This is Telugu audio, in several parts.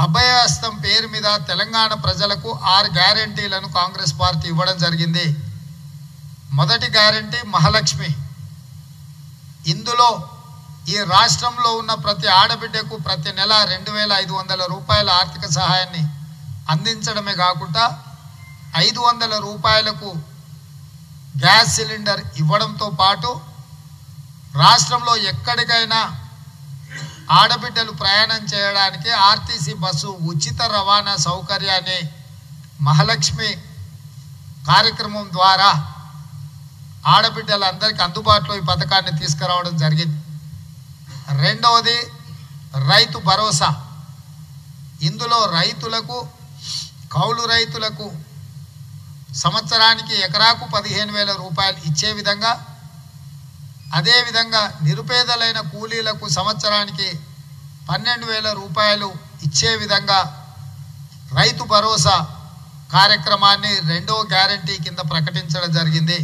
అభయహస్తం పేరు మీద తెలంగాణ ప్రజలకు ఆరు గ్యారంటీలను కాంగ్రెస్ పార్టీ ఇవ్వడం జరిగింది మొదటి గ్యారంటీ మహాలక్ష్మి ఇందులో ఈ రాష్ట్రంలో ఉన్న ప్రతి ఆడబిడ్డకు ప్రతి నెల రెండు వేల ఐదు వందల రూపాయల ఆర్థిక సహాయాన్ని అందించడమే కాకుండా ఐదు వందల రూపాయలకు గ్యాస్ సిలిండర్ ఇవ్వడంతో పాటు రాష్ట్రంలో ఎక్కడికైనా ఆడబిడ్డలు ప్రయాణం చేయడానికి ఆర్టీసీ బస్సు ఉచిత రవాణా సౌకర్యాన్ని మహాలక్ష్మి కార్యక్రమం ద్వారా ఆడబిడ్డలందరికీ అందుబాటులో ఈ పథకాన్ని తీసుకురావడం జరిగింది రెండవది రైతు భరోసా ఇందులో రైతులకు కౌలు రైతులకు సంవత్సరానికి ఎకరాకు పదిహేను వేల రూపాయలు ఇచ్చే విధంగా అదేవిధంగా నిరుపేదలైన కూలీలకు సంవత్సరానికి పన్నెండు వేల రూపాయలు ఇచ్చే విధంగా రైతు భరోసా కార్యక్రమాన్ని రెండవ గ్యారంటీ కింద ప్రకటించడం జరిగింది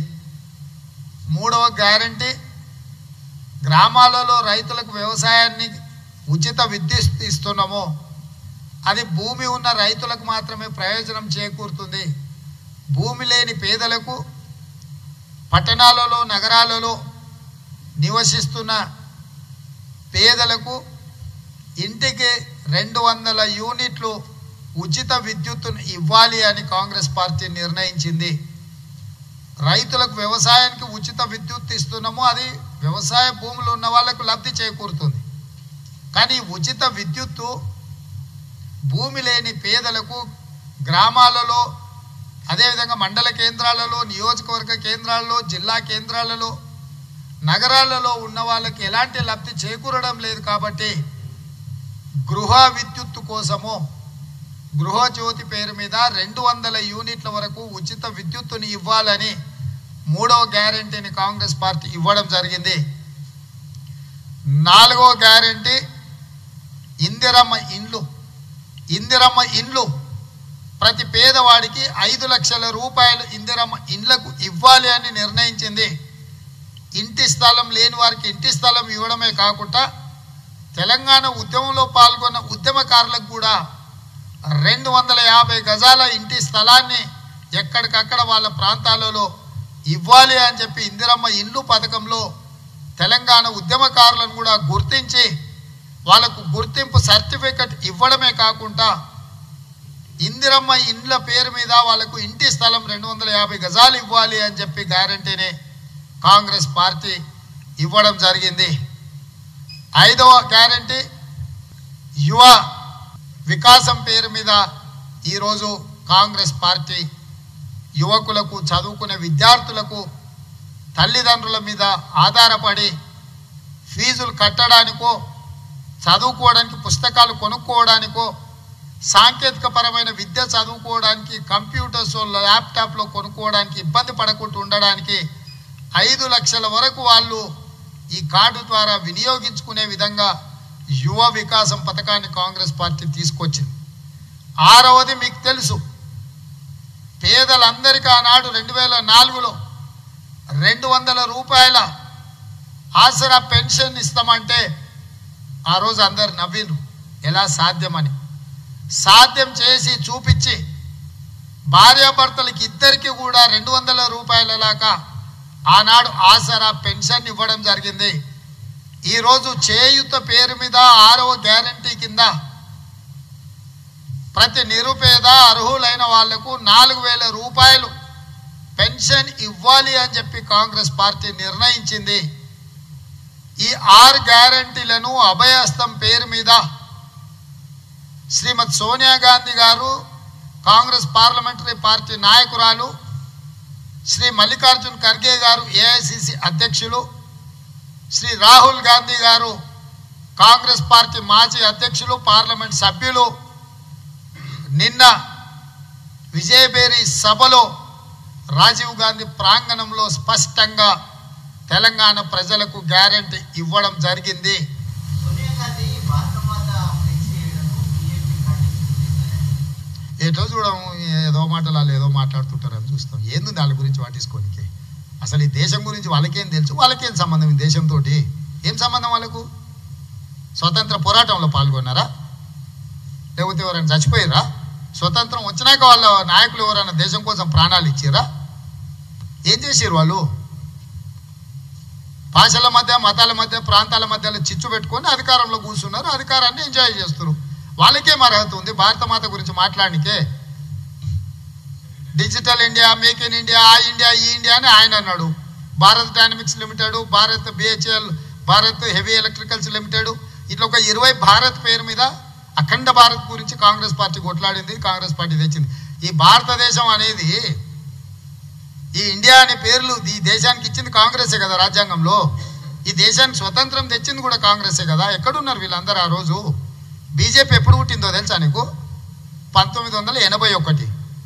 మూడవ గ్యారంటీ గ్రామాలలో రైతులకు వ్యవసాయాన్ని ఉచిత విద్యుత్ ఇస్తున్నామో అది భూమి ఉన్న రైతులకు మాత్రమే ప్రయోజనం చేకూరుతుంది భూమి లేని పేదలకు పట్టణాలలో నగరాలలో నివసిస్తున్న పేదలకు ఇంటికి రెండు వందల యూనిట్లు ఉచిత విద్యుత్తును ఇవ్వాలి అని కాంగ్రెస్ పార్టీ నిర్ణయించింది రైతులకు వ్యవసాయానికి ఉచిత విద్యుత్ ఇస్తున్నాము అది వ్యవసాయ భూములు ఉన్న వాళ్ళకు లబ్ధి చేకూరుతుంది కానీ ఉచిత విద్యుత్తు భూమి లేని పేదలకు గ్రామాలలో అదేవిధంగా మండల కేంద్రాలలో నియోజకవర్గ కేంద్రాలలో జిల్లా కేంద్రాలలో నగరాలలో ఉన్న వాళ్ళకి ఎలాంటి లబ్ధి చేకూరడం లేదు కాబట్టి గృహ విద్యుత్తు కోసము గృహజ్యోతి పేరు మీద రెండు వందల యూనిట్ల వరకు ఉచిత విద్యుత్తుని ఇవ్వాలని మూడవ గ్యారంటీని కాంగ్రెస్ పార్టీ ఇవ్వడం జరిగింది నాలుగవ గ్యారంటీ ఇందిరమ్మ ఇండ్లు ఇందిరమ్మ ఇండ్లు ప్రతి పేదవాడికి ఐదు లక్షల రూపాయలు ఇందిరమ్మ ఇండ్లకు ఇవ్వాలి అని నిర్ణయించింది ఇంటి స్థలం లేని వారికి ఇంటి స్థలం ఇవ్వడమే కాకుండా తెలంగాణ ఉద్యమంలో పాల్గొన్న ఉద్యమకారులకు కూడా రెండు వందల యాభై గజాల ఇంటి స్థలాన్ని ఎక్కడికక్కడ వాళ్ళ ప్రాంతాలలో ఇవ్వాలి అని చెప్పి ఇందిరమ్మ ఇల్లు పథకంలో తెలంగాణ ఉద్యమకారులను కూడా గుర్తించి వాళ్ళకు గుర్తింపు సర్టిఫికెట్ ఇవ్వడమే కాకుండా ఇందిరమ్మ ఇండ్ల పేరు మీద వాళ్ళకు ఇంటి స్థలం రెండు వందల యాభై గజాలు ఇవ్వాలి అని చెప్పి గ్యారంటీని కాంగ్రెస్ పార్టీ ఇవ్వడం జరిగింది ఐదవ గ్యారంటీ యువ వికాసం పేరు మీద ఈరోజు కాంగ్రెస్ పార్టీ యువకులకు చదువుకునే విద్యార్థులకు తల్లిదండ్రుల మీద ఆధారపడి ఫీజులు కట్టడానికో చదువుకోవడానికి పుస్తకాలు కొనుక్కోవడానికో సాంకేతిక పరమైన విద్య చదువుకోవడానికి కంప్యూటర్స్ ల్యాప్టాప్లో కొనుక్కోవడానికి ఇబ్బంది పడకుండా ఉండడానికి ఐదు లక్షల వరకు వాళ్ళు ఈ కార్డు ద్వారా వినియోగించుకునే విధంగా యువ వికాసం పథకాన్ని కాంగ్రెస్ పార్టీ తీసుకొచ్చింది ఆరవది మీకు తెలుసు పేదలందరికీ ఆనాడు రెండు వేల నాలుగులో రెండు వందల రూపాయల ఆసరా పెన్షన్ ఇస్తామంటే ఆ రోజు అందరు నవ్విండ్రు ఎలా సాధ్యమని సాధ్యం చేసి చూపించి భార్యాభర్తలకి ఇద్దరికి కూడా రెండు వందల రూపాయల లాగా ఆనాడు ఆసరా పెన్షన్ ఇవ్వడం జరిగింది ఈరోజు చేయుత పేరు మీద ఆరవ గ్యారంటీ కింద ప్రతి నిరుపేద అర్హులైన వాళ్లకు నాలుగు వేల రూపాయలు పెన్షన్ ఇవ్వాలి అని చెప్పి కాంగ్రెస్ పార్టీ నిర్ణయించింది ఈ ఆరు గ్యారంటీలను అభయహస్తం పేరు మీద శ్రీమతి సోనియా గాంధీ గారు కాంగ్రెస్ పార్లమెంటరీ పార్టీ నాయకురాలు శ్రీ మల్లికార్జున్ ఖర్గే గారు ఏఐసిసి అధ్యక్షులు శ్రీ రాహుల్ గాంధీ గారు కాంగ్రెస్ పార్టీ మాజీ అధ్యక్షులు పార్లమెంట్ సభ్యులు నిన్న విజయబేరి సభలో రాజీవ్ గాంధీ ప్రాంగణంలో స్పష్టంగా తెలంగాణ ప్రజలకు గ్యారంటీ ఇవ్వడం జరిగింది సోనియా గాంధీ భారతమాత ఫ్లెక్సీ వేయడము బీజేపీ ఖండిస్తుంది ఎటో చూడం ఏదో మాటలు వాళ్ళు ఏదో మాట్లాడుతుంటారు అని చూస్తాం ఏంది వాళ్ళ గురించి వాటిసుకోనికి అసలు ఈ దేశం గురించి వాళ్ళకేం తెలుసు వాళ్ళకేం సంబంధం ఈ దేశంతో ఏం సంబంధం వాళ్ళకు స్వతంత్ర పోరాటంలో పాల్గొన్నారా లేకపోతే ఎవరైనా చచ్చిపోయారా స్వతంత్రం వచ్చినాక వాళ్ళ నాయకులు ఎవరైనా దేశం కోసం ప్రాణాలు ఇచ్చారా ఏం చేసారు వాళ్ళు భాషల మధ్య మతాల మధ్య ప్రాంతాల మధ్యలో చిచ్చు పెట్టుకొని అధికారంలో కూర్చున్నారు అధికారాన్ని ఎంజాయ్ చేస్తారు వాళ్ళకేం అర్హత ఉంది భారత మాత గురించి మాట్లాడనికే digital India make in India ఆ ఇండియా ఈ ఇండియా అని ఆయన అన్నాడు Bharat dynamics limited Bharat BHEL Bharat heavy electricals limited ఇట్లా ఒక ఇరవై భారత్ పేరు మీద అఖండ భారత్ గురించి కాంగ్రెస్ పార్టీ కొట్లాడింది కాంగ్రెస్ పార్టీ తెచ్చింది ఈ భారతదేశం అనేది ఈ ఇండియా అనే పేర్లు ఈ దేశానికి ఇచ్చింది కాంగ్రెసే కదా రాజ్యాంగంలో ఈ దేశానికి స్వతంత్రం తెచ్చింది కూడా కాంగ్రెసే కదా ఎక్కడున్నారు వీళ్ళందరూ ఆ రోజు బీజేపీ ఎప్పుడు పుట్టిందో తెలుసా నీకు పంతొమ్మిది వందల ఎనభై ఒకటి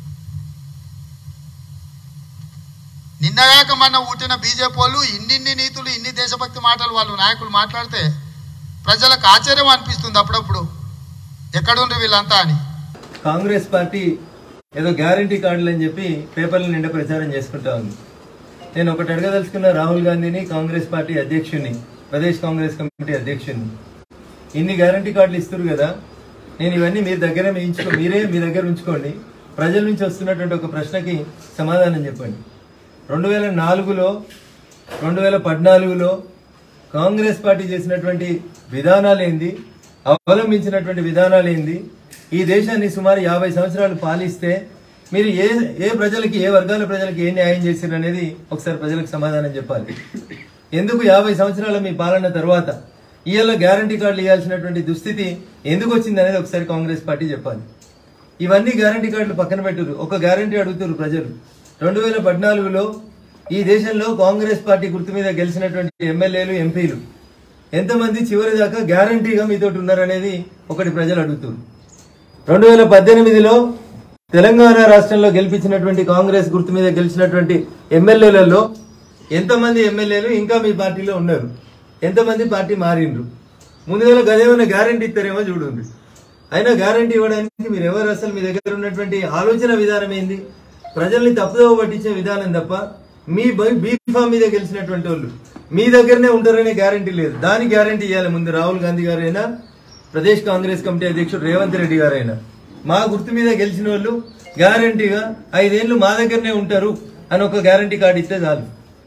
నిన్నగాక మొన్న ఊటిన బీజేపీ వాళ్ళు ఇన్నిన్ని నీతులు ఇన్ని దేశభక్తి మాటలు వాళ్ళు నాయకులు మాట్లాడితే ప్రజలకు ఆశ్చర్యం అనిపిస్తుంది అప్పుడప్పుడు ఎక్కడుండ్రు వీళ్ళంతా అని కాంగ్రెస్ పార్టీ ఏదో గ్యారంటీ కార్డులు అని చెప్పి పేపర్ల నిండా ప్రచారం చేసుకుంటా ఉంది నేను ఒకటి అడగదలుచుకున్న రాహుల్ గాంధీని కాంగ్రెస్ పార్టీ అధ్యక్షుడిని ప్రదేశ్ కాంగ్రెస్ కమిటీ అధ్యక్షుడిని ఇన్ని గ్యారంటీ కార్డులు ఇస్తారు కదా నేను ఇవన్నీ మీ దగ్గర వేయించుకో మీరే మీ దగ్గర ఉంచుకోండి ప్రజల నుంచి వస్తున్నటువంటి ఒక ప్రశ్నకి సమాధానం చెప్పండి రెండు వేల నాలుగులో రెండు వేల పద్నాలుగులో కాంగ్రెస్ పార్టీ చేసినటువంటి విధానాలు ఏంది అవలంబించినటువంటి విధానాలు ఏంది ఈ దేశాన్ని సుమారు యాభై సంవత్సరాలు పాలిస్తే మీరు ఏ ఏ ప్రజలకి ఏ వర్గాల ప్రజలకి ఏ న్యాయం చేశారు అనేది ఒకసారి ప్రజలకు సమాధానం చెప్పాలి ఎందుకు యాభై సంవత్సరాల మీ పాలన తర్వాత ఇవాళ గ్యారంటీ కార్డులు ఇవ్వాల్సినటువంటి దుస్థితి ఎందుకు వచ్చింది అనేది ఒకసారి కాంగ్రెస్ పార్టీ చెప్పాలి ఇవన్నీ గ్యారంటీ కార్డులు పక్కన పెట్టురు ఒక గ్యారంటీ అడుగుతారు ప్రజలు రెండు వేల పద్నాలుగులో ఈ దేశంలో కాంగ్రెస్ పార్టీ గుర్తు మీద గెలిచినటువంటి ఎమ్మెల్యేలు ఎంపీలు ఎంతమంది చివరి దాకా గ్యారంటీగా మీతోటి ఉన్నారనేది ఒకటి ప్రజలు అడుగుతారు రెండు వేల పద్దెనిమిదిలో తెలంగాణ రాష్ట్రంలో గెలిపించినటువంటి కాంగ్రెస్ గుర్తు మీద గెలిచినటువంటి ఎమ్మెల్యేలలో ఎంతమంది ఎమ్మెల్యేలు ఇంకా మీ పార్టీలో ఉన్నారు ఎంతమంది పార్టీ మారిండ్రు ముందుగా గదేమన్నా గ్యారంటీ ఇస్తారేమో చూడండి అయినా గ్యారంటీ ఇవ్వడానికి మీరు ఎవరు అసలు మీ దగ్గర ఉన్నటువంటి ఆలోచన విధానం ఏంది ప్రజల్ని తప్పుదోవ పట్టించే విధానం తప్ప మీ బీఫామ్ మీద గెలిచినటువంటి వాళ్ళు మీ దగ్గరనే ఉంటారనే గ్యారంటీ లేదు దాని గ్యారంటీ ఇవ్వాలి ముందు రాహుల్ గాంధీ గారైనా ప్రదేశ్ కాంగ్రెస్ కమిటీ అధ్యక్షుడు రేవంత్ రెడ్డి గారైనా మా గుర్తు మీద గెలిచిన వాళ్ళు గ్యారంటీగా ఐదేళ్లు మా దగ్గరనే ఉంటారు అని ఒక గ్యారంటీ కార్డు ఇస్తే చాలు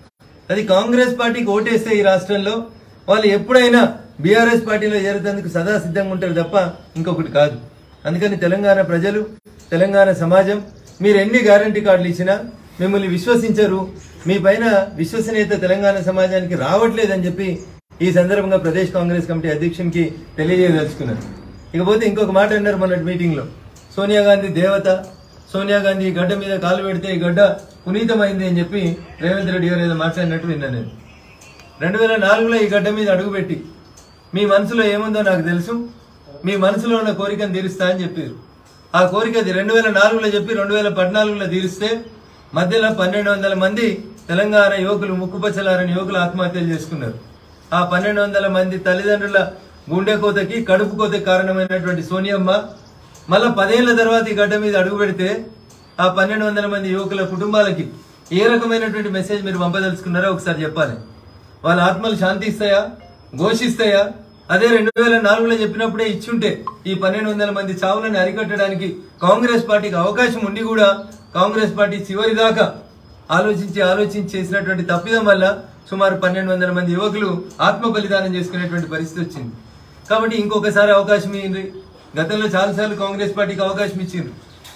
అది కాంగ్రెస్ పార్టీకి ఓటేస్తే ఈ రాష్ట్రంలో వాళ్ళు ఎప్పుడైనా బీఆర్ఎస్ పార్టీలో చేరేందుకు సదా సిద్ధంగా ఉంటారు తప్ప ఇంకొకటి కాదు అందుకని తెలంగాణ ప్రజలు తెలంగాణ సమాజం మీరు ఎన్ని గ్యారంటీ కార్డులు ఇచ్చినా మిమ్మల్ని విశ్వసించరు మీ పైన విశ్వసనీయత తెలంగాణ సమాజానికి రావట్లేదని చెప్పి ఈ సందర్భంగా ప్రదేశ్ కాంగ్రెస్ కమిటీ అధ్యక్షునికి తెలియజేయదలుచుకున్నారు ఇకపోతే ఇంకొక మాట అన్నారు మొన్నటి మీటింగ్ లో సోనియా గాంధీ దేవత సోనియా గాంధీ ఈ గడ్డ మీద కాలు పెడితే ఈ గడ్డ పునీతమైంది అని చెప్పి రేవంత్ రెడ్డి గారు ఏదో మాట్లాడినట్టు విన్నాను నేను రెండు వేల నాలుగులో ఈ గడ్డ మీద అడుగుపెట్టి మీ మనసులో ఏముందో నాకు తెలుసు మీ మనసులో ఉన్న కోరికను తీరుస్తా అని చెప్పారు ఆ కోరిక అది రెండు వేల నాలుగులో చెప్పి రెండు వేల పద్నాలుగులో తీరిస్తే మధ్యలో పన్నెండు వందల మంది తెలంగాణ యువకులు ముక్కుపచ్చలారని యువకులు ఆత్మహత్యలు చేసుకున్నారు ఆ పన్నెండు వందల మంది తల్లిదండ్రుల గుండె కోతకి కడుపు కోతకి కారణమైనటువంటి సోనియమ్మ మళ్ళా పదేళ్ల తర్వాత ఈ గడ్డ మీద అడుగు పెడితే ఆ పన్నెండు వందల మంది యువకుల కుటుంబాలకి ఏ రకమైనటువంటి మెసేజ్ మీరు పంపదలుచుకున్నారో ఒకసారి చెప్పాలి వాళ్ళ ఆత్మలు శాంతిస్తాయా ఘోషిస్తాయా అదే రెండు వేల నాలుగులో చెప్పినప్పుడే ఇచ్చుంటే ఈ పన్నెండు వందల మంది చావులను అరికట్టడానికి కాంగ్రెస్ పార్టీకి అవకాశం ఉండి కూడా కాంగ్రెస్ పార్టీ చివరి దాకా ఆలోచించి ఆలోచించి చేసినటువంటి తప్పిదం వల్ల సుమారు పన్నెండు వందల మంది యువకులు ఆత్మ బలిదానం చేసుకునేటువంటి పరిస్థితి వచ్చింది కాబట్టి ఇంకొకసారి అవకాశం ఇయ్యండి గతంలో చాలాసార్లు కాంగ్రెస్ పార్టీకి అవకాశం ఇచ్చిండ్రు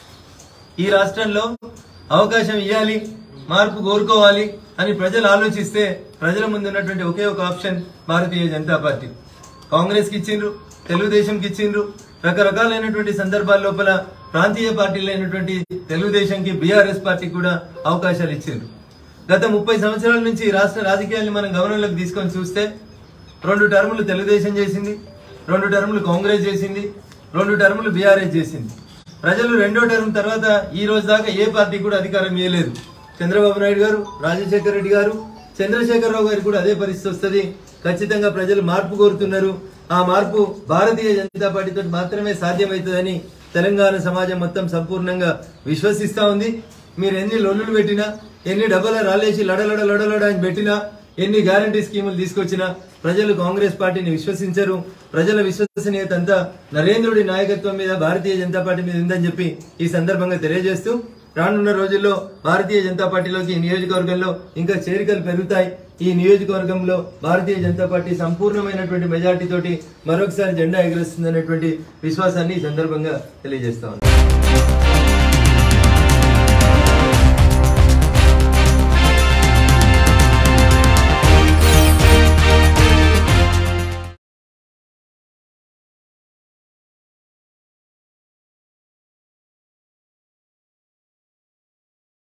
ఈ రాష్ట్రంలో అవకాశం ఇవ్వాలి మార్పు కోరుకోవాలి అని ప్రజలు ఆలోచిస్తే ప్రజల ముందు ఉన్నటువంటి ఒకే ఒక option Bharatiya Janata party Congress కి ఇచ్చిండ్రు తెలుగుదేశంకి ఇచ్చిండ్రు రకరకాలైనటువంటి సందర్భాల లోపల ప్రాంతీయ పార్టీలైనటువంటి తెలుగుదేశంకి బీఆర్ఎస్ పార్టీకి కూడా అవకాశాలు ఇచ్చిండ్రు గత ముప్పై సంవత్సరాల నుంచి ఈ రాష్ట్ర రాజకీయాల్ని మనం గమనంలోకి తీసుకొని చూస్తే రెండు టర్ములు తెలుగుదేశం చేసింది రెండు టర్ములు కాంగ్రెస్ చేసింది రెండు టర్ములు బీఆర్ఎస్ చేసింది ప్రజలు రెండో టర్మ్ తర్వాత ఈ రోజు దాకా ఏ పార్టీ కూడా అధికారం ఇవ్వలేదు చంద్రబాబు నాయుడు గారు రాజశేఖర రెడ్డి గారు చంద్రశేఖరరావు గారికి కూడా అదే పరిస్థితి వస్తుంది ఖచ్చితంగా ప్రజలు మార్పు కోరుతున్నారు ఆ మార్పు భారతీయ జనతా పార్టీతో మాత్రమే సాధ్యమవుతుందని తెలంగాణ సమాజం మొత్తం సంపూర్ణంగా విశ్వసిస్తా ఉంది మీరు ఎన్ని లొల్లులు పెట్టినా ఎన్ని డబ్బల రాలేసి లడలడ లడలడ అని పెట్టినా ఎన్ని గ్యారంటీ స్కీములు తీసుకొచ్చినా ప్రజలు కాంగ్రెస్ పార్టీని విశ్వసించరు ప్రజల విశ్వసనీయత అంతా నరేంద్రుడి నాయకత్వం మీద భారతీయ జనతా పార్టీ మీద ఉందని చెప్పి ఈ సందర్భంగా తెలియజేస్తూ రానున్న రోజుల్లో భారతీయ జనతా పార్టీలోకి ఈ నియోజకవర్గంలో ఇంకా చేరికలు పెరుగుతాయి ఈ నియోజకవర్గంలో భారతీయ జనతా పార్టీ సంపూర్ణమైనటువంటి మెజార్టీ తోటి మరొకసారి జెండా ఎగరేస్తుందనేటువంటి విశ్వాసాన్ని ఈ సందర్భంగా తెలియజేస్తా ఉన్నాను